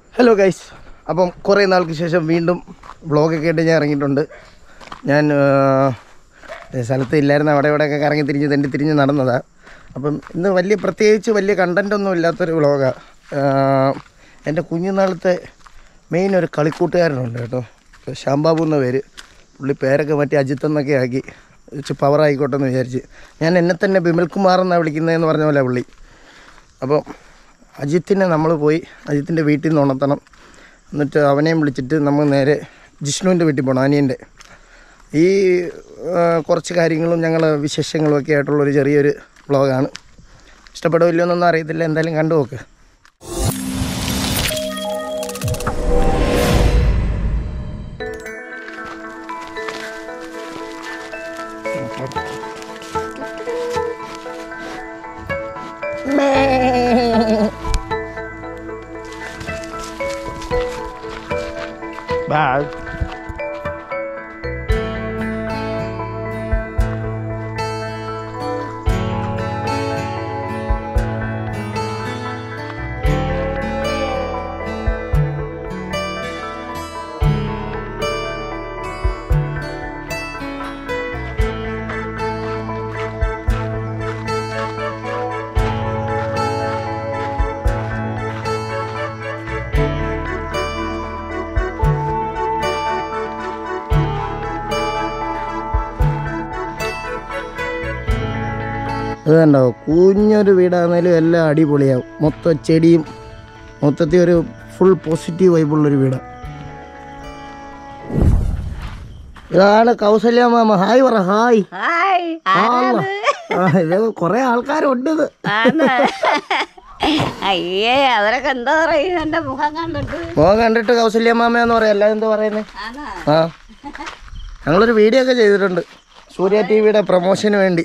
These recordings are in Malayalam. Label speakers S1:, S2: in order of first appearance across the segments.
S1: ഹലോ ഗൈസ് അപ്പം കുറേ നാൾക്ക് ശേഷം വീണ്ടും വ്ളോഗൊക്കെ ആയിട്ട് ഞാൻ ഇറങ്ങിയിട്ടുണ്ട് ഞാൻ ആ, സ്ഥലത്ത് ഇല്ലായിരുന്നു അവിടെ ഇവിടെയൊക്കെ കറങ്ങി തിരിഞ്ഞ് തെണ്ടി തിരിഞ്ഞ് നടന്നതാണ് അപ്പം ഇന്ന് വലിയ പ്രത്യേകിച്ച് വലിയ കണ്ടൻ്റ് ഒന്നും ഇല്ലാത്തൊരു വ്ളോഗാണ് എൻ്റെ കുഞ്ഞുനാളത്തെ മെയിൻ ഒരു കളിക്കൂട്ടുകാരനുണ്ട് കേട്ടോ ശ്യാംബാബു എന്ന പേര് പുള്ളി പേരൊക്കെ മാറ്റി അജിത്ത് എന്നൊക്കെ ആക്കി വെച്ച് പവർ ആയിക്കോട്ടെ എന്ന് വിചാരിച്ച് ഞാൻ എന്നെ തന്നെ ബിമൽകുമാർ എന്നാണ് വിളിക്കുന്നതെന്ന് പറഞ്ഞ പോലെ പുള്ളി അപ്പോൾ അജിത്തിനെ നമ്മൾ പോയി അജിത്തിൻ്റെ വീട്ടിൽ നിന്ന് ഉണർത്തണം എന്നിട്ട് അവനെയും വിളിച്ചിട്ട് നമ്മൾ നേരെ ജിഷ്ണുവിൻ്റെ വീട്ടിൽ പോകണം അനിയൻ്റെ ഈ ആ, കുറച്ച് കാര്യങ്ങളും ഞങ്ങൾ വിശേഷങ്ങളും ഒക്കെ ആയിട്ടുള്ളൊരു ചെറിയൊരു വ്ളോഗാണ് ഇഷ്ടപ്പെടുമല്ലോ എന്നൊന്നും അറിയത്തില്ല എന്തായാലും കണ്ടു നോക്ക് Bye. അത് കണ്ടോ കുഞ്ഞൊരു വീടാണെങ്കിലും എല്ലാം അടിപൊളിയാവും മൊത്തം ചെടിയും മൊത്തത്തിൽ ഒരു ഫുൾ പോസിറ്റീവ് വൈബുള്ളൊരു വീടാണ് ഇതാണ് കൗസല്യ മാമ ഹായ് പറ ഹായ്
S2: ഹായ്
S1: ആളാ. ആ, ഇത് കൊറേ ആൾക്കാരുണ്ട് ഇത്
S2: ആന്ന്. അയ്യേ അവരൊക്കെ എന്താ പറയും എന്റെ മുഖം കണ്ടിട്ട്
S1: മോൻ കണ്ടിട്ട് കൗസല്യ മാമ എന്ന് പറയാം അല്ലാതെ എന്താ പറയുന്നത്
S2: ആണോ?
S1: ആ ഞങ്ങളൊരു വീഡിയോ ഒക്കെ ചെയ്തിട്ടുണ്ട് സൂര്യ ടി വിയുടെ പ്രൊമോഷന് വേണ്ടി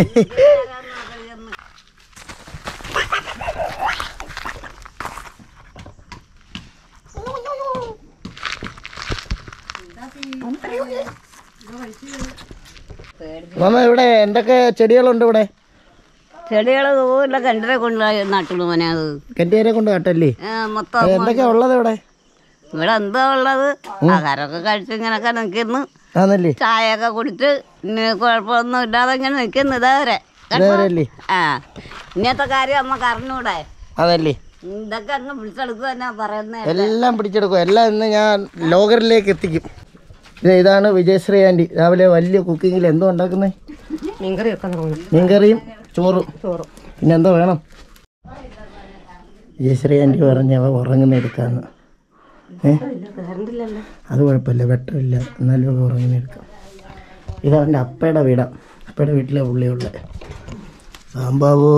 S1: മാമ ഇവിടെ എന്തൊക്കെ ചെടികളുണ്ട് ഇവിടെ
S2: ചെടികള് ദൂരെ കണ്ടിരെ കൊണ്ട് നട്ടുള്ളൂ മോനെ അത്
S1: കെട്ടിയരെ കൊണ്ട് കട്ടല്ലേ
S2: ആ, മൊത്തം
S1: എന്തൊക്കെയാ ഉള്ളത് ഇവിടെ
S2: ഇവിടെ എന്താ ഉള്ളത് ആഹാരമൊക്കെ കഴിച്ച് ഇങ്ങനൊക്കെ നിൽക്കുന്നു
S1: ആന്നല്ലേ
S2: ചായയൊക്കെ കുടിച്ച് ഇനി കുഴപ്പമൊന്നും ഇല്ലാതെ ഇങ്ങനെ നിൽക്കുന്നു ഇതേവരെ
S1: ഇതേവരെയല്ലേ
S2: ആ ഇങ്ങനത്തെ കാര്യം നമുക്ക് അറിഞ്ഞൂടെ
S1: അതല്ലേ
S2: ഇതൊക്കെ അങ്ങ് വിളിച്ചെടുക്കുക എന്നാ പറയുന്നേ
S1: എല്ലാം പിടിച്ചെടുക്കും എല്ലാം ഇന്ന് ഞാൻ ലോകറിലേക്ക് എത്തിക്കും ഇത് ഇതാണ് വിജയശ്രീ ആൻറ്റി രാവിലെ വലിയ കുക്കിങ്ങിൽ എന്തോ ഉണ്ടാക്കുന്നത് മീൻകറിയും ചോറും പിന്നെ എന്തോ വേണം വിജയശ്രീ ആൻറ്റി പറഞ്ഞ അവ ഉറങ്ങുന്ന എടുക്കാന്ന് ഏ അത് കുഴപ്പമില്ല വെട്ടമില്ല എന്നാലും അവ ഉറങ്ങുന്ന എടുക്കാം ഇതാ എൻ്റെ അപ്പയുടെ വീടാ അപ്പയുടെ വീട്ടിലെ പുള്ളിയുള്ള സാമ്പാവോ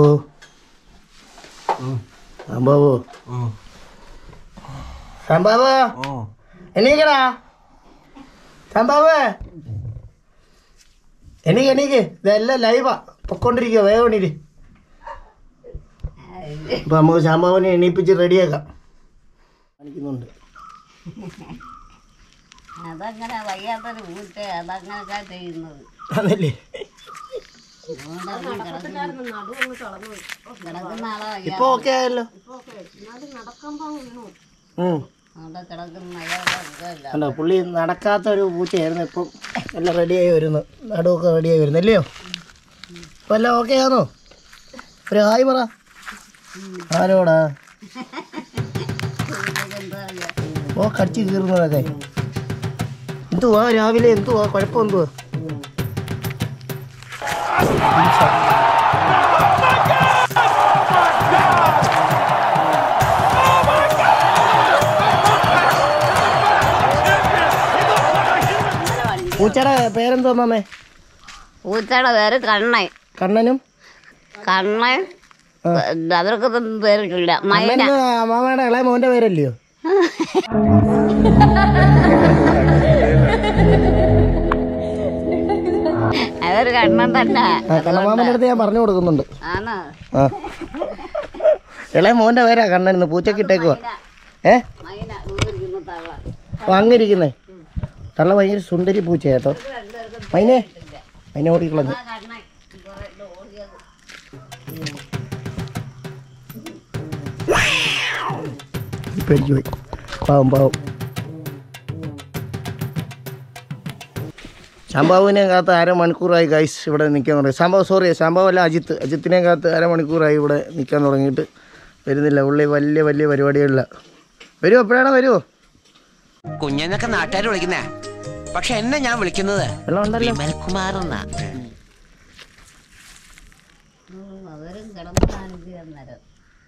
S1: സാമ്പാവോ സാമ്പാവോ എണീക്കടാ സാമ്പാവ് എണീക്ക് എണീക്ക് ഇതെല്ലാം ലൈവാ പൊക്കോണ്ടിരിക്കുക വേഗം എണീര് അപ്പൊ നമുക്ക് സാമ്പാവിനെ എണീപ്പിച്ച് റെഡിയാക്കാം കാണിക്കുന്നുണ്ട്
S2: അതങ്ങനെ വയ്യാത്തൊരു പൂച്ച അതങ്ങനൊക്കെ ചെയ്യുന്നത്
S1: അതല്ലേ
S2: കിടക്കുന്ന ആളെ വയ്യ
S1: ഇപ്പൊ ഓക്കെ ആയല്ലോ ഉം.
S2: അവിടെ കിടക്കുന്ന അയാളല്ല
S1: കണ്ടോ പുള്ളി നടക്കാത്ത ഒരു പൂച്ചയായിരുന്നു ഇപ്പം എല്ലാം റെഡിയായി വരുന്നു നടുവൊക്കെ റെഡിയായി വരുന്നു അല്ലയോ ഇപ്പം എല്ലാം ഓക്കെ ആണോ ഒരു ഹായ് പറ ആരോടാ ഓ കടിച്ച് കീറുന്നതൊക്കെ എന്തുവാ രാവിലെ എന്തുവാ കുഴപ്പം എന്തുവാ പൂച്ചയുടെ പേരെന്തോ മാമേ
S2: പൂച്ചയുടെ പേര് കണ്ണൻ
S1: കണ്ണനും
S2: കണ്ണൻ അവർക്കൊന്നും പേരിട്ടില്ല മൈന
S1: കണ്ണൻ മാമയുടെ ഇളയ മോന്റെ പേരല്ലയോ
S2: അതൊരു കണ്ണൻ തന്നെ
S1: ആ കണ്ണമാമന്റെ അടുത്ത് ഞാൻ പറഞ്ഞു കൊടുക്കുന്നുണ്ട്
S2: ആണോ
S1: ആ ഇളയ മോന്റെ പേരാ കണ്ണൻ ഇന്ന് പൂച്ചക്ക് ഇട്ടേക്കുവാ ഏ
S2: മൈന ഊരിക്കുന്ന തവള
S1: അപ്പൊ അങ്ങിരിക്കുന്നേ തള്ള ഭയങ്കര സുന്ദരി പൂച്ച കേട്ടോ മൈനെ മൈനെ ഓടിക്കളഞ്ഞു
S2: ആ കണ്ണൻ കുറെ ഓടിയത്
S1: പേടിച്ചു പോയി പാവം പാവം ശാംബാബുവിനെ കാത്ത് അരമണിക്കൂറായി ഗൈസ് ഇവിടെ നിൽക്കാൻ തുടങ്ങി ശാംബാബ് സോറി ശാംബാബ് അല്ല അജിത്ത് അജിത്തിനെ കാത്ത് അരമണിക്കൂറായി ഇവിടെ നിൽക്കാൻ തുടങ്ങിയിട്ട് വരുന്നില്ല ഉള്ളി വലിയ വലിയ പരിപാടികളില്ല വരുമോ എപ്പോഴാണ് വരുമോ
S3: കുഞ്ഞെന്നൊക്കെ നാട്ടുകാർ വിളിക്കുന്നേ പക്ഷെ എന്നെ ഞാൻ വിളിക്കുന്നത്
S1: വെള്ളം ഉണ്ടല്ലോ
S3: വിമൽകുമാർ എന്നാ
S2: അവരും കിടന്ന് കാണിച്ചു തന്നേരം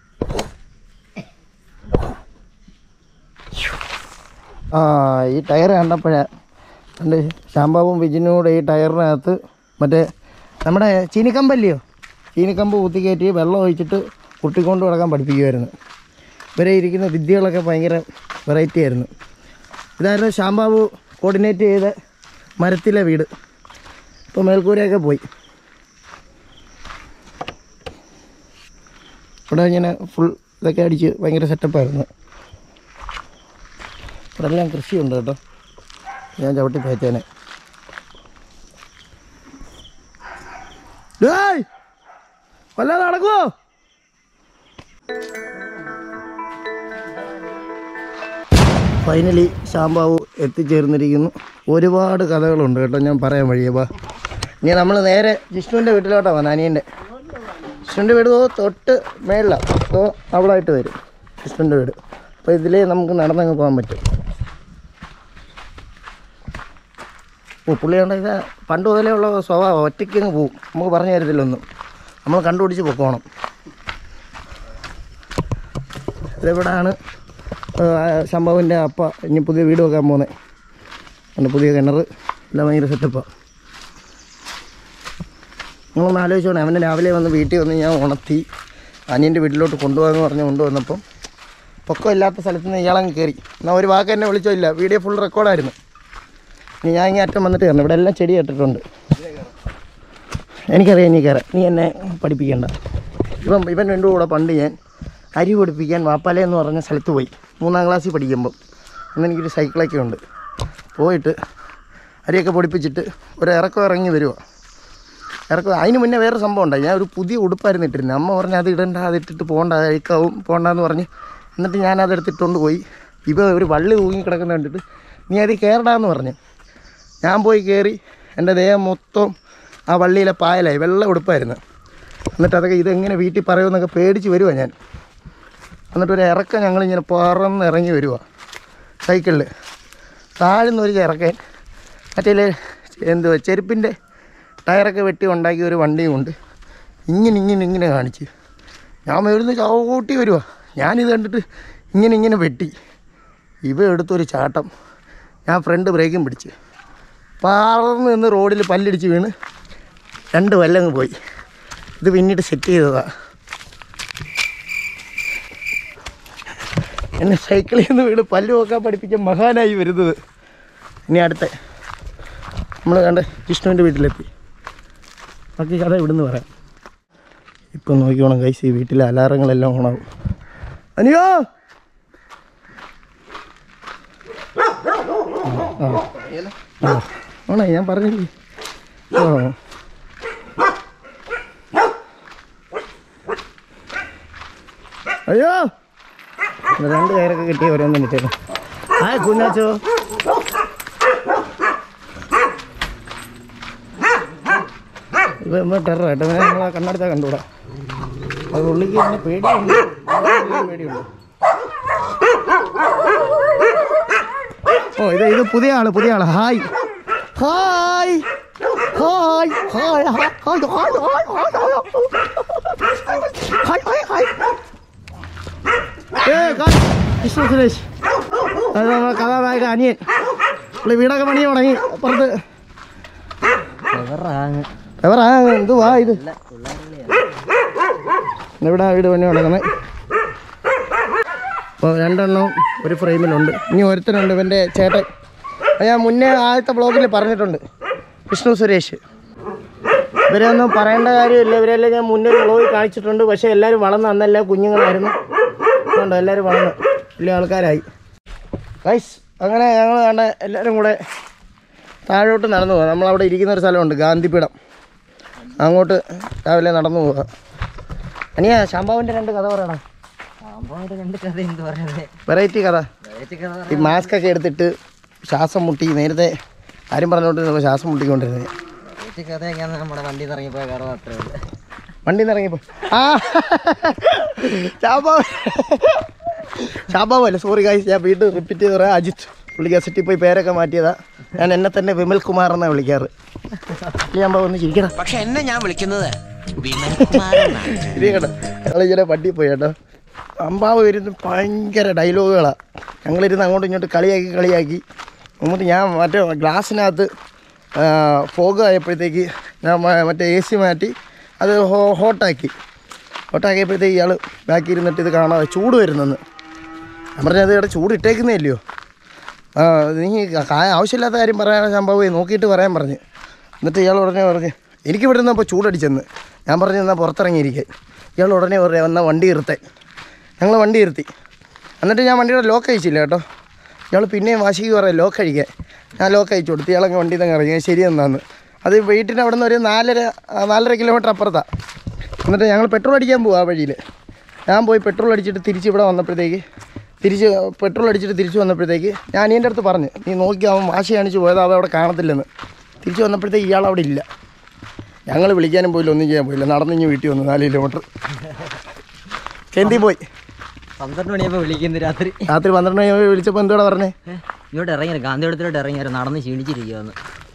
S1: ആ ഈ ടയർ കണ്ടപ്പോഴാ എൻ്റെ ശാംബാബും വിജിനും കൂടെ ഈ ടയറിനകത്ത് മറ്റേ നമ്മുടെ ചീനിക്കമ്പല്ലയോ ചീനിക്കമ്പ് കുത്തിക്കയറ്റി വെള്ളം ഒഴിച്ചിട്ട് കുട്ടിക്കൊണ്ട് കിടക്കാൻ പഠിപ്പിക്കുമായിരുന്നു ഇവരെ ഇരിക്കുന്ന വിദ്യകളൊക്കെ ഭയങ്കര വെറൈറ്റി ആയിരുന്നു ഇതായിരുന്നു ശാംബാബു കോർഡിനേറ്റ് ചെയ്ത മരത്തിലെ വീട് ഇപ്പോൾ മേൽക്കൂരയൊക്കെ പോയി ഇവിടെ ഇങ്ങനെ ഫുൾ ഇതൊക്കെ അടിച്ച് ഭയങ്കര സെറ്റപ്പായിരുന്നു ഇവിടെ എല്ലാം കൃഷിയുണ്ട് കേട്ടോ ഞാൻ ചവിട്ടി പേച്ചേനെ ഡേയ്! വല്ലാതെ നടക്കുവോ ഫൈനലി ശാംബാവു എത്തിച്ചേർന്നിരിക്കുന്നു ഒരുപാട് കഥകളുണ്ട് കേട്ടോ ഞാൻ പറയാൻ വഴിയപ്പാ ഇനി നമ്മൾ നേരെ ജിഷ്ണുവിൻ്റെ വീട്ടിലോട്ടാണ് വന്നത് അനിയൻ്റെ ജിഷ്ണുവിൻ്റെ വീട് ഓ തൊട്ട് മേളിലാണ് ഓ അവിടെ ആയിട്ട് വരും ജിഷ്ണുവിൻ്റെ വീട് അപ്പോൾ ഇതിലേ നമുക്ക് നടന്നങ്ങ് പോകാൻ പറ്റും ഓ പുള്ളിയുണ്ട് ഇത് പണ്ട് മുതലേ ഉള്ള സ്വഭാവം ഒറ്റയ്ക്ക് അങ്ങ് പോവും നമുക്ക് പറഞ്ഞു തരത്തില്ലൊന്നും നമ്മൾ കണ്ടുപിടിച്ച് പൊക്കോണം ഇതിവിടാണ് ശംഭവിൻ്റെ അപ്പ ഇനി പുതിയ വീട് വെക്കാൻ പോകുന്നത് എൻ്റെ പുതിയ കിണർ എല്ലാം ഭയങ്കര സെറ്റപ്പാണ് നിങ്ങളൊന്ന് ആലോചിച്ചോണേ അവനെ രാവിലെ വന്ന് വീട്ടിൽ വന്ന് ഞാൻ ഉണർത്തി അനിയൻ്റെ വീട്ടിലോട്ട് കൊണ്ടുപോകാമെന്ന് പറഞ്ഞ് കൊണ്ടുവന്നപ്പം പൊക്കം ഇല്ലാത്ത സ്ഥലത്ത് നിന്ന് ഇയാളങ്ങ് കയറി എന്നാൽ ഒരു വാക്ക് എന്നെ വിളിച്ചോ ഇല്ല വീഡിയോ ഫുൾ റെക്കോർഡായിരുന്നു ഇനി ഞാൻ ഇങ്ങനെ അറ്റം വന്നിട്ട് കയറണം ഇവിടെ എല്ലാം ചെടി ഇട്ടിട്ടുണ്ട് എനിക്കറിയാം നീ കയറാം നീ എന്നെ പഠിപ്പിക്കണ്ട ഇപ്പം ഇവൻ രണ്ടും കൂടെ പണ്ട് ഞാൻ അരി പഠിപ്പിക്കാൻ വാപ്പാല എന്ന് പറഞ്ഞ സ്ഥലത്ത് പോയി മൂന്നാം ക്ലാസ്സിൽ പഠിക്കുമ്പം അന്ന് എനിക്കൊരു സൈക്കിളൊക്കെ ഉണ്ട് പോയിട്ട് അരിയൊക്കെ പൊടിപ്പിച്ചിട്ട് ഒരു ഇറക്കം ഇറങ്ങി വരുവാ ഇറക്കം അതിന് മുന്നേ വേറെ സംഭവം ഉണ്ടായി ഞാൻ ഒരു പുതിയ ഉടുപ്പായിരുന്നു ഇട്ടിരുന്നത് അമ്മ പറഞ്ഞ് അത് ഇടണ്ട അത് ഇട്ടിട്ട് പോകണ്ട അത് അഴുക്കാവും പോകണ്ടെന്ന് പറഞ്ഞ് എന്നിട്ട് ഞാൻ അത് എടുത്തിട്ടുകൊണ്ട് പോയി ഇപ്പോൾ ഒരു വള്ളി തൂങ്ങി കിടക്കുന്ന കണ്ടിട്ട് നീ അതിൽ കയറടാന്ന് പറഞ്ഞു ഞാൻ പോയി കയറി എൻ്റെ ദേഹം മൊത്തം ആ വള്ളിയിലെ പായലായി വെള്ള ഉടുപ്പായിരുന്നു എന്നിട്ട് അതൊക്കെ ഇതെങ്ങനെ വീട്ടിൽ പറയുമെന്നൊക്കെ പേടിച്ച് വരുവാ ഞാൻ എന്നിട്ട് ഒരു ഇറക്കം ഞങ്ങളിങ്ങനെ പറന്ന് ഇറങ്ങി വരുക സൈക്കിളിൽ താഴ്ന്ന ഒരു ഇറക്കാൻ മറ്റേ എന്തുവാ ചെരുപ്പിൻ്റെ ടയറൊക്കെ വെട്ടി ഉണ്ടാക്കിയ ഒരു വണ്ടിയും ഉണ്ട് ഇങ്ങനെ ഇങ്ങനെ ഇങ്ങനെ കാണിച്ച് ഞാൻ മേടുന്ന് ചവിട്ടി വരുക ഞാനിത് കണ്ടിട്ട് ഇങ്ങനെ ഇങ്ങനെ വെട്ടി ഇവ എടുത്തൊരു ചാട്ടം ഞാൻ ഫ്രണ്ട് ബ്രേക്കും പിടിച്ച് പറന്ന് നിന്ന് റോഡിൽ പല്ലിടിച്ച് വീണ് രണ്ട് വല്ലങ്ങ് പോയി ഇത് പിന്നീട് സെറ്റ് ചെയ്തതാ എന്നെ സൈക്കിളിൽ നിന്ന് വീട് പല്ല് നോക്കാൻ പഠിപ്പിച്ച മഹാനായി വരുന്നത് ഇനി അടുത്ത നമ്മൾ കണ്ട് ജിഷ്ണുവിൻ്റെ വീട്ടിലെത്തി ബാക്കി കഥ ഇവിടുന്ന് പറയാം ഇപ്പം നോക്കിക്കോണം കൈസ് ഈ വീട്ടിലെ അലാറങ്ങളെല്ലാം ഓണാവും അനിയോ ആ ആ ആണോ ഞാൻ പറഞ്ഞില്ലേ ആ അയ്യോ ഇത് രണ്ട് കയറൊക്കെ കിട്ടിയ ഓരോന്നും കിട്ടിയത് ആ കുഞ്ഞാച്ചോ ഇവ ഇവ ടെറർ കേട്ടോ ഇവനെ നമ്മളെ കണ്ണടച്ചാൽ കണ്ടുകൂടാ അത് ഉള്ളിക്ക് തന്നെ പേടിയുണ്ട് ഉള്ളിക്ക് പേടിയുണ്ട് ഓ ഇത് ഇത് പുതിയ ആള് പുതിയ ആള് hi hi hi hi hi hi hi hi hi hi hi ഏ കായ് വിഷ്ണു സുരേഷ് അത് നമ്മുടെ കഥാനായക അനിയൻ പുള്ളി വീടൊക്കെ പണി തുടങ്ങി പുറത്ത് എവറാ എന്തുവാ ഇത് ഇവിടെ വീട് പണി തുടങ്ങുന്നത് അപ്പോൾ രണ്ടെണ്ണം ഒരു ഫ്രെയിമിലുണ്ട് ഇനി ഒരുത്തനുണ്ട് ഇവൻ്റെ ചേട്ടൻ അത് ഞാൻ മുന്നേ ആദ്യത്തെ ബ്ലോഗിൽ പറഞ്ഞിട്ടുണ്ട് വിഷ്ണു സുരേഷ് ഇവരെയൊന്നും പറയേണ്ട കാര്യമില്ല ഇവരെല്ലാം ഞാൻ മുന്നേ ബ്ലോഗിൽ കാണിച്ചിട്ടുണ്ട് പക്ഷേ എല്ലാവരും വളർന്ന് അന്നെല്ലാം കുഞ്ഞുങ്ങളായിരുന്നു അതുകൊണ്ട് എല്ലാവരും വളർന്ന് വലിയ ആൾക്കാരായി ഗൈസ് അങ്ങനെ ഞങ്ങൾ കണ്ട എല്ലാവരും കൂടെ താഴോട്ട് നടന്നു പോകാം നമ്മളവിടെ ഇരിക്കുന്ന ഒരു സ്ഥലമുണ്ട് ഗാന്ധിപീഠം അങ്ങോട്ട് രാവിലെ നടന്നു പോകാം അനിയ ശാമ്പാവിൻ്റെ രണ്ട് കഥ പറയണം
S3: രണ്ട് കഥ എന്ത് പറയുന്നത്
S1: വെറൈറ്റി കഥ ഈ മാസ്ക് ഒക്കെ എടുത്തിട്ട് ശ്വാസം മുട്ടി നേരത്തെ ആരും പറഞ്ഞുകൊണ്ടിരുന്നപ്പോൾ ശ്വാസം മുട്ടിക്കൊണ്ടിരുന്നത്
S4: കഥയൊക്കെയാണ് നമ്മുടെ വണ്ടി ഇറങ്ങിപ്പോയ കറ അത്രേ ഉള്ളൂ
S1: വണ്ടിയിൽ നിന്ന് ഇറങ്ങിയപ്പോൾ ആ ചാപ്പാവ് ചാപ്പാവ് അല്ല സോറി കാശ് ഞാൻ വീണ്ടും റിപ്പീറ്റ് ചെയ്ത് പറയാം അജിത്ത് പുള്ളി ഗസറ്റിൽ പോയി പേരൊക്കെ മാറ്റിയതാ ഞാൻ എന്നെ തന്നെ വിമൽ കുമാർ എന്നാണ് വിളിക്കാറ് ഞാൻ ഒന്ന് ചിരിക്കണം
S3: പക്ഷെ എന്നെ ഞാൻ വിളിക്കുന്നത് വിമൽകുമാറെന്നാണ്
S1: ഇത് കേട്ടോ ഞങ്ങളിങ്ങനെ വണ്ടിയിൽ പോയി കേട്ടോ അമ്പാവ് ഇരുന്ന് ഭയങ്കര ഡയലോഗുകളാണ് ഞങ്ങളിരുന്ന് അങ്ങോട്ടും ഇങ്ങോട്ടും കളിയാക്കി കളിയാക്കി എന്നിട്ട് ഞാൻ മറ്റേ ഗ്ലാസ്സിനകത്ത് ഫോഗ് ആയപ്പോഴത്തേക്ക് ഞാൻ മ- മറ്റേ എ സി മാറ്റി അത് ഹോ ഹോട്ടാക്കി ഹോട്ടാക്കിയപ്പോഴത്തേക്ക് ഇയാൾ ബാക്കി ഇരുന്നിട്ട് ഇത് കാണാതെ ചൂട് വരുന്നെന്ന് ഞാൻ പറഞ്ഞത് ഇവിടെ ചൂട് ഇട്ടേക്കുന്നേ ഇല്ലയോ ആ നീ കാ- ആവശ്യമില്ലാത്ത കാര്യം പറയാൻ സംഭവം നോക്കിയിട്ട് പറയാൻ പറഞ്ഞ് എന്നിട്ട് ഇയാൾ ഉടനെ പറഞ്ഞ് എനിക്ക് ഇവിടെ നിന്നപ്പോൾ ചൂടടിച്ചെന്ന് ഞാൻ പറഞ്ഞു എന്നാൽ പുറത്തിറങ്ങിയിരിക്കാൻ ഇയാൾ ഉടനെ പറയാം എന്നാൽ വണ്ടി ഇരുത്തേ ഞങ്ങൾ വണ്ടി ഇരുത്തി എന്നിട്ട് ഞാൻ വണ്ടിയുടെ ലോക്ക് അയച്ചില്ല കേട്ടോ ഇയാൾ പിന്നെയും വാശിക്ക് പറയാം ലോക്ക് അഴിക്കാൻ ഞാൻ ലോക്ക് അയച്ചു കൊടുത്തു ഇയാളങ്ങ് വണ്ടി തന്നെ ഇറങ്ങി ശരി എന്നാന്ന് അത് വീട്ടിൻ്റെ അവിടെ നിന്ന് ഒരു നാലര ആ, നാലര കിലോമീറ്റർ അപ്പുറത്താണ് എന്നിട്ട് ഞങ്ങൾ പെട്രോൾ അടിക്കാൻ പോകും ആ വഴിയിൽ ഞാൻ പോയി പെട്രോൾ അടിച്ചിട്ട് തിരിച്ച് ഇവിടെ വന്നപ്പോഴത്തേക്ക് തിരിച്ച് പെട്രോൾ അടിച്ചിട്ട് തിരിച്ച് വന്നപ്പോഴത്തേക്ക് ഞാൻ അനിയൻ്റെ അടുത്ത് പറഞ്ഞു നീ നോക്കി അവൻ വാശി കാണിച്ച് പോയത് അവൻ അവിടെ കാണത്തില്ലെന്ന് തിരിച്ച് വന്നപ്പോഴത്തേക്ക് ഇയാൾ അവിടെ ഇല്ല ഞങ്ങൾ വിളിക്കാനും പോയില്ല ഒന്നും ചെയ്യാൻ പോയില്ല നടന്നിങ്ങ് വീട്ടിൽ വന്നു നാല് കിലോമീറ്റർ കെന്തി പോയി
S4: പന്ത്രണ്ട് മണിയാകുമ്പോൾ വിളിക്കുന്നു രാത്രി
S1: രാത്രി പന്ത്രണ്ട് മണി വിളിച്ചപ്പോൾ എന്തോടാ പറഞ്ഞേ
S4: ഏ, ഇങ്ങോട്ട് ഇറങ്ങിയത് ഗാന്ധിപുരത്തിലോട്ട് ഇറങ്ങിയാൽ നടന്ന് ക്ഷീണിച്ചിരിക്കുവാന്ന്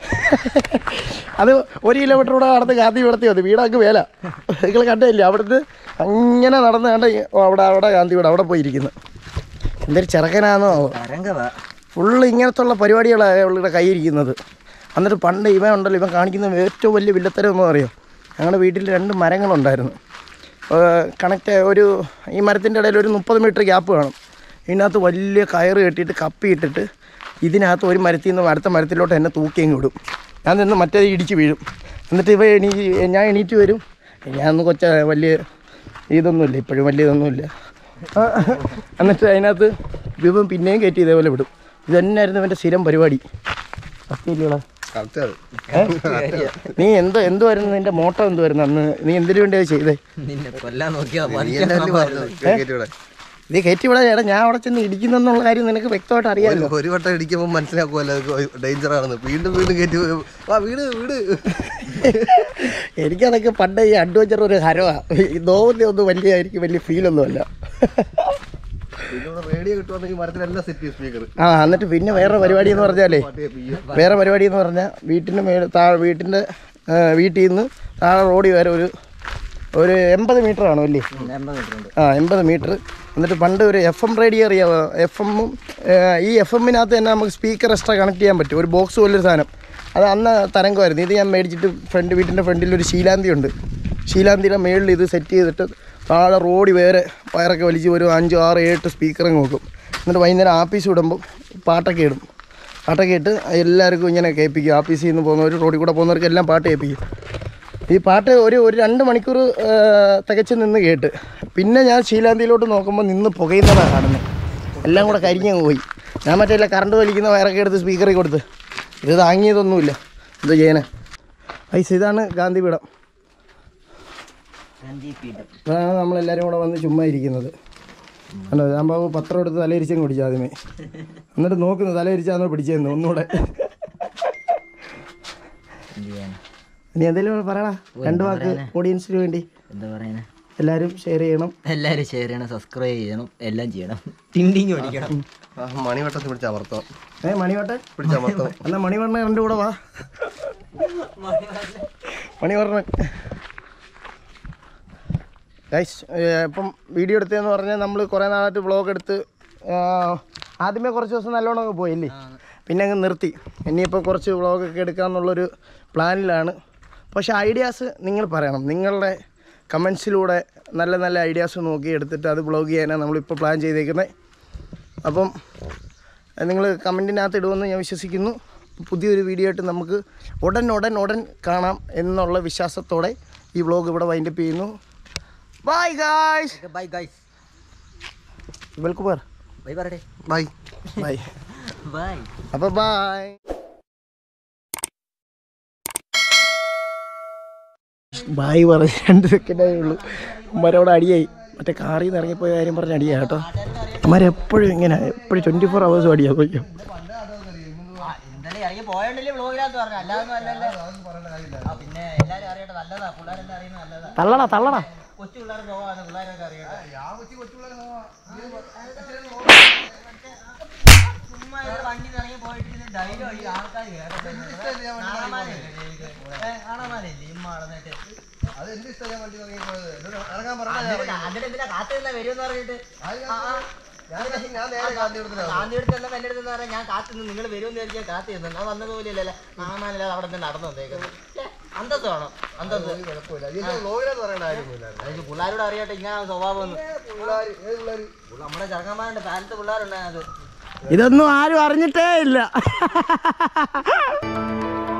S1: അത് ഒരു കിലോമീറ്റർ കൂടെ നടന്ന് ഗാന്ധി വിടത്തി മതി വീടാക്ക് വേല നിങ്ങൾ കണ്ടില്ല അവിടുന്ന് അങ്ങനെ നടന്ന് കണ്ട അവിടെ അവിടെ ഗാന്ധി വീട് അവിടെ പോയിരിക്കുന്നു എന്തൊരു ചെറുക്കനാണെന്നോ
S4: തരംഗവാ
S1: ഫുള്ള് ഇങ്ങനത്തുള്ള പരിപാടികളാണ് അവളുടെ കയ്യിരിക്കുന്നത് എന്നിട്ട് പണ്ട് ഇവൻ ഉണ്ടല്ലോ ഇവൻ കാണിക്കുന്ന ഏറ്റവും വലിയ വില്ലത്തരം എന്ന് പറയും ഞങ്ങളുടെ വീട്ടിൽ രണ്ട് മരങ്ങളുണ്ടായിരുന്നു കണക്റ്റ് ഒരു ഈ മരത്തിൻ്റെ ഇടയിൽ ഒരു മുപ്പത് മീറ്റർ ഗ്യാപ്പ് കാണും ഇതിനകത്ത് വലിയ കയറ് കെട്ടിയിട്ട് കപ്പി ഇട്ടിട്ട് ഇതിനകത്ത് ഒരു മരത്തിൽ നിന്ന് അടുത്ത മരത്തിലോട്ട് എന്നെ തൂക്കി അങ്ങ് വിടും ഞാൻ നിന്ന് മറ്റേ ഇടിച്ച് വീഴും എന്നിട്ട് ഇവ എണീ ഞാൻ എണീറ്റ് വരും ഞാനൊന്ന് കൊച്ച വലിയ ഇതൊന്നുമില്ല ഇപ്പോഴും വലിയ ഇതൊന്നുമില്ല ആ, എന്നിട്ട് അതിനകത്ത് വിവൻ പിന്നെയും കയറ്റി ഇതേപോലെ വിടും ഇത് തന്നെയായിരുന്നു ഇവൻ്റെ സ്ഥിരം പരിപാടി സത്യമില്ലടാ നീ എന്തോ എന്തുവായിരുന്നു നിന്റെ മോട്ടോ എന്തുവായിരുന്നു അന്ന് നീ എന്തിനു വേണ്ടി അത് ചെയ്തേ
S4: നിന്നെ കൊല്ലാൻ നോക്കിയാ
S1: ഇത് കയറ്റി വിടാ ചേട്ടാ ഞാൻ അവിടെ ചെന്ന് ഇടിക്കുന്നെന്നുള്ള കാര്യം നിനക്ക് വ്യക്തമായിട്ട് അറിയാമല്ലോ
S5: ഒരു വട്ടം ഇടിക്കുമ്പോൾ മനസ്സിലാക്കുമല്ലോ ഡേഞ്ചർ ആണെന്ന് വീണ്ടും വീണ്ടും കയറ്റി വരും. വാ വീട് വീട്
S1: എനിക്കതൊക്കെ പണ്ട് ഈ അഡ്വഞ്ചർ ഒരു ഹരമാണ് ഈ നോവിൻ്റെ ഒന്നും വലിയ എനിക്ക് വലിയ ഫീലൊന്നുമല്ല
S5: പിന്നെ റേഡിയോ കിട്ടുവാണെങ്കിൽ മരത്തിലെല്ലാം സെറ്റ് ചെയ്യും സ്പീക്കർ
S1: ആ എന്നിട്ട് പിന്നെ വേറെ പരിപാടി എന്ന് പറഞ്ഞാലേ വേറെ പരിപാടി എന്ന് പറഞ്ഞാൽ വീട്ടിൻ്റെ മേലെ താഴെ വീട്ടിൻ്റെ വീട്ടിൽ നിന്ന് താഴെ റോഡിൽ വരെ ഒരു ഒരു എൺപത് മീറ്റർ ആണോ അല്ലേ
S4: എൺപത് മീറ്റർ ഉണ്ട്
S1: ആ എൺപത് മീറ്റർ എന്നിട്ട് പണ്ട് ഒരു എഫ് എം റേഡിയോ അറിയാമോ എഫ് എമ്മും ഈ എഫ് എമ്മിനകത്ത് തന്നെ നമുക്ക് സ്പീക്കർ എക്സ്ട്രാ കണക്ട് ചെയ്യാൻ പറ്റും ഒരു ബോക്സ് പോലൊരു സാധനം അത് അന്ന് തരംഗമായിരുന്നു ഇത് ഞാൻ മേടിച്ചിട്ട് ഫ്രണ്ട് വീട്ടിൻ്റെ ഫ്രണ്ടിൽ ഒരു ശീലാന്തി ഉണ്ട് ശീലാന്തിയുടെ മേളിൽ ഇത് സെറ്റ് ചെയ്തിട്ട് താഴെ റോഡ് വേറെ വയറൊക്കെ വലിച്ച് ഒരു അഞ്ച് ആറ് ഏട്ട് സ്പീക്കറും നോക്കും എന്നിട്ട് വൈകുന്നേരം ആപ്പീസ് വിടുമ്പം പാട്ടൊക്കെ ഇടും പാട്ടൊക്കെ ഇട്ട് എല്ലാവർക്കും ഇങ്ങനെ കേൾപ്പിക്കും ആപ്പീസിൽ നിന്ന് പോകുന്നവർ റോഡിൽ കൂടെ പോകുന്നവർക്ക് എല്ലാം പാട്ട് കേൾപ്പിക്കും ഈ പാട്ട് ഒരു ഒരു രണ്ട് മണിക്കൂർ തികച്ച് നിന്ന് കേട്ട് പിന്നെ ഞാൻ ശീലാന്തിയിലോട്ട് നോക്കുമ്പോൾ നിന്ന് പുകയുന്നതാണ് കാണുന്നത് എല്ലാം കൂടെ കരിഞ്ഞങ്ങ് പോയി ഞാൻ മറ്റേ കറണ്ട് വലിക്കുന്ന വയറൊക്കെ എടുത്ത് സ്പീക്കറിൽ കൊടുത്ത് ഇത് താങ്ങിയതൊന്നുമില്ല ഇത് ചെയ്യാനെ ഐസ് ഇതാണ് ഗാന്ധിപീഠം ഇതാണ് നമ്മളെല്ലാവരും കൂടെ വന്ന് ചുമ്മാ ഇരിക്കുന്നത് അല്ല ഞാൻ ബാബു പത്രം എടുത്ത് തലയിരിച്ചും കുടിച്ചു ആദ്യമേ എന്നിട്ട് നോക്കുന്നു തലയിരിച്ചാന്നോ പിടിച്ചതെന്ന് ഒന്നുകൂടെ
S4: എന്ത് ചെയ്യാൻ
S1: ഇനി എന്തെങ്കിലും പറയടാ രണ്ട് വാക്ക് ഓഡിയൻസിന് വേണ്ടി
S4: എന്താ പറയാനാ
S1: എല്ലാവരും ഷെയർ ചെയ്യണം
S4: എല്ലാവരും ഷെയർ ചെയ്യണം സബ്സ്ക്രൈബ് ചെയ്യണം എല്ലാം ചെയ്യണം ടിണ്ടിങ് ഓടിക്കണം
S5: മണിവട്ടത്തിൽ പിടിച്ച അമർത്തം
S1: ഏ മണിവട്ടെ
S5: പിടിച്ച അമർത്തം
S1: എന്നാ മണിവർണ്ണ എൻ്റെ കൂടെ വാ മണിവർണ്ണൻ ഗൈസ് ഇപ്പം വീഡിയോ എടുത്തതെന്ന് പറഞ്ഞാൽ നമ്മൾ കുറേ നാളായിട്ട് വ്ളോഗ് എടുത്ത് ആ, ആദ്യമേ കുറച്ച് ദിവസം നല്ലോണം അങ്ങ് പോയില്ലേ പിന്നെ അങ്ങ് നിർത്തി ഇനിയിപ്പോൾ കുറച്ച് വ്ളോഗൊക്കെ എടുക്കാമെന്നുള്ളൊരു പ്ലാനിലാണ് പക്ഷേ ഐഡിയാസ് നിങ്ങൾ പറയണം നിങ്ങളുടെ കമൻസിലൂടെ നല്ല നല്ല ഐഡിയാസ് നോക്കി എടുത്തിട്ട് അത് വ്ളോഗ് ചെയ്യാനാണ് നമ്മളിപ്പോൾ പ്ലാൻ ചെയ്തേക്കുന്നത് അപ്പം നിങ്ങൾ കമൻറ്റിനകത്ത് ഇടുമെന്ന് ഞാൻ വിശ്വസിക്കുന്നു പുതിയൊരു വീഡിയോ ആയിട്ട് നമുക്ക് ഉടൻ ഉടൻ ഉടൻ കാണാം എന്നുള്ള വിശ്വാസത്തോടെ ഈ വ്ളോഗ് ഇവിടെ വൈൻഡപ്പ് ചെയ്യുന്നു ബൈ ഗായ്സ്
S4: ബൈ ഗൈസ്
S1: വെൽക്കുമാർ
S4: ബൈ പറയട്ടെ
S5: ബൈ
S1: ബൈ
S4: ബൈ
S1: അപ്പോൾ ബൈ ബായ് പറഞ്ഞ് രണ്ട് സെക്കൻഡായേ ഉള്ളൂ ഉമ്മരോട് അടിയായി മറ്റേ കാറിൽ നിന്ന് ഇറങ്ങിപ്പോയ കാര്യം പറഞ്ഞ് അടിയാ കേട്ടോ അമ്മരെപ്പോഴും ഇങ്ങനെ എപ്പോഴും ട്വൻറ്റി ഫോർ അവേഴ്സ് പാടിയാ പോയിക്കോ
S4: ഇന്നലെ ഇറങ്ങി പോയോണ്ടല്ലേ വ്ളോഗിനകത്ത് പറഞ്ഞു അല്ലാതൊന്നും അല്ലല്ലോ ആ പിന്നെ എല്ലാരും അറിയട്ടെ നല്ലതാ പിള്ളേരെല്ലാം അറിയുന്നത് നല്ലതാ
S1: തള്ളടാ തള്ളടാ
S4: കൊച്ചു പിള്ളേർ പോകാതെ പിള്ളേരൊക്കെ അറിയട്ടെ ചുമ്മാ ഇവിടെ വണ്ടി ഇറങ്ങി പോയിട്ട് ധൈര്യം ഈ ആൾക്കാർ കേട്ടത് കാണാമാരില്ലേ ഇമ്മ നടന്നിട്ട്
S5: അത് എന്റെ ഇഷ്ടം ഞാൻ വണ്ടി വാങ്ങി പോയത് എന്നോട് ഇറങ്ങാൻ പറഞ്ഞാ
S4: അതിന്റെ എന്തിനാ കാത്തു നിന്നാ വരുമെന്ന് പറഞ്ഞിട്ട് ആ, ആ.
S5: ഞാൻ ഞാൻ നേരെ കാന്തി കൊടുത്തില്ല
S4: ഗാന്ധി എടുത്തല്ല എന്റെ അടുത്ത് പറഞ്ഞാൽ ഞാൻ കാത്തു നിന്ന് നിങ്ങൾ വരുമെന്ന് വിചാരിച്ചാൽ കാത്തു നിന്നു ഞാൻ വന്നത് പോലെയല്ലേ മാമാനല്ലാതെ അവിടെ നിന്ന് നടന്നു വന്നേക്കുന്നത് അന്തസ് വേണം അന്തസ്
S5: കുഴപ്പമില്ല ഇതിന്റെ വ്ളോഗിനകത്ത് പറയേണ്ട കാര്യമൊന്നുമില്ല
S4: അതായത് പിള്ളേരോട് അറിയട്ടെ ഇങ്ങനെ സ്വഭാവം ഒന്ന്
S5: പിള്ളേർ ഏത് പിള്ളേർ
S4: നമ്മുടെ ചെറുക്കന്മാരുണ്ട് കാലത്ത് പിള്ളേരുണ്ടായത്
S1: ഇതൊന്നും ആരും അറിഞ്ഞിട്ടേ ഇല്ല